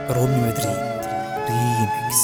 رومي مدريد ريميكس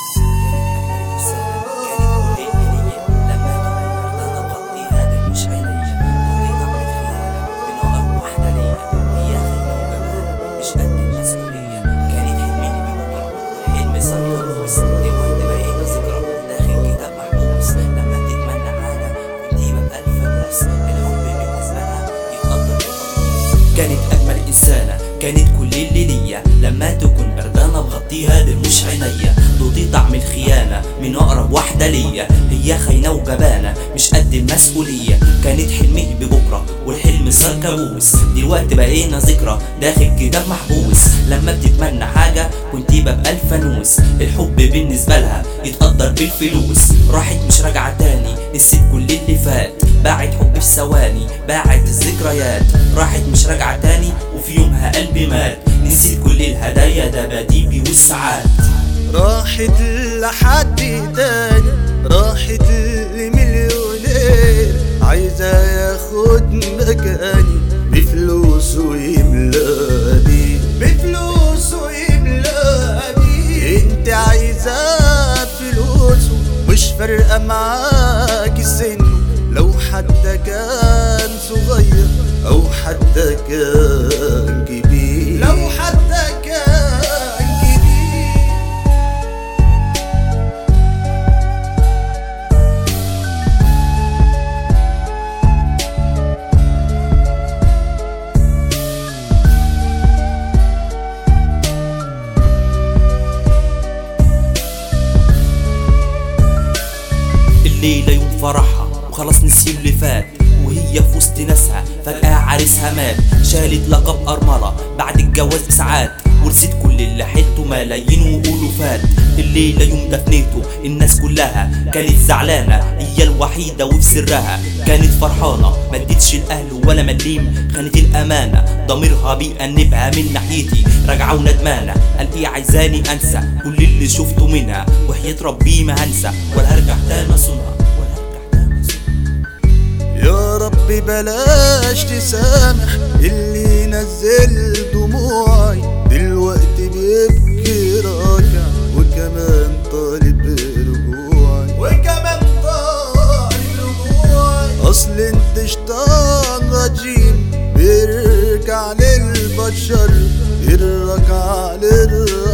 كانت أجمل إنسانة كانت كل اللي ليا لما تكون بردانة بغطيها دي مش عينيا دودي طعم الخيانة من أقرب واحدة ليا هي خاينة وجبانة مش قد المسؤولية كانت حلمي ببكرة والحلم صار كابوس دلوقتي بقينا ذكرى داخل كتاب محبوس لما بتتمنى حاجة كنت ببقى الفانوس الحب بالنسبة لها يتقدر بالفلوس راحت مش راجعة تاني نسيت كل اللي فات باعت حب في ثواني باعت الذكريات راحت مش راجعة تاني وفي يومها قلبي مات نسيت كل الهدايا دباديبي والساعات راحت لحد تاني راحت لمليونير عايزة ياخد مكاني بفلوسه يملاني بفلوسه يملاني انت عايزة فلوسه مش فارقة معاك سنه لو حتى كان صغير او حتى كان كبير لو حتى كان كبير الليلة يوم فرحها وخلاص نسي اللي فات وهي في وسط ناسها فجأة عريسها مات شالت لقب أرملة بعد الجواز بساعات ورثت كل اللي حيلته ملايين وألوفات الليلة يوم دفنته الناس كلها كانت زعلانة هي الوحيدة وفي سرها كانت فرحانة ما ادتش الأهل ولا مليم خانت الأمانة ضميرها بيأنبها من ناحيتي راجعة وندمانة قال إيه عايزاني أنسى كل اللي شفته منها وحياة ربي ما هنسى ولا هرجع تاني أصونها ولا هرجع تاني أصونها يا رب بلاش تسامح اللي نزل دموعي دلوقتي بيبكي راجع وكمان طالب رجوعي وكمان طالب رجوعي اصل انت شيطان رجيم بيرجع للبشر الرجعة للرحمن